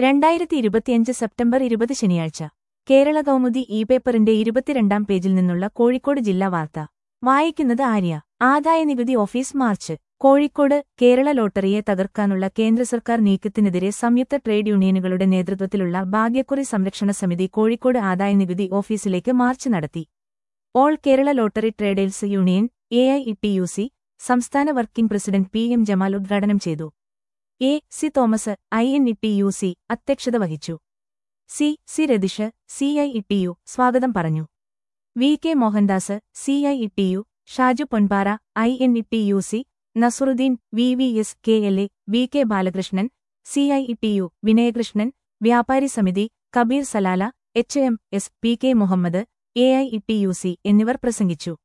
രണ്ടായിരത്തി ഇരുപത്തിയഞ്ച് സെപ്റ്റംബർ ഇരുപത് ശനിയാഴ്ച കേരള കൗമുദി ഇ പേപ്പറിന്റെ ഇരുപത്തിരണ്ടാം പേജിൽ നിന്നുള്ള കോഴിക്കോട് ജില്ലാ വാർത്ത വായിക്കുന്നത് ആര്യ ആദായനികുതി ഓഫീസ് മാർച്ച് കോഴിക്കോട് കേരള ലോട്ടറിയെ തകർക്കാനുള്ള കേന്ദ്ര സർക്കാർ നീക്കത്തിനെതിരെ സംയുക്ത ട്രേഡ് യൂണിയനുകളുടെ നേതൃത്വത്തിലുള്ള ഭാഗ്യക്കുറി സംരക്ഷണ സമിതി കോഴിക്കോട് ആദായനികുതി ഓഫീസിലേക്ക് മാർച്ച് നടത്തി all Kerala lottery traders union A I E T U C സംസ്ഥാന working president P M Jamal ഉദ്ഘാടനം ചെയ്തു A C Thomas I N E T U C അധ്യക്ഷത വഹിച്ചു C C രതിഷ് C I E T U സ്വാഗതം പറഞ്ഞു V K Mohandas C I E T U Shaju Ponpara I N E T U C Nasuruddin V V S K L A V K Balakrishnan C I E T U Vinayakrishnan വ്യാപാരി സമിതി Kabeer Salala H M S P K Muhammad A I E T U C എന്നിവർ പ്രസംഗിച്ചു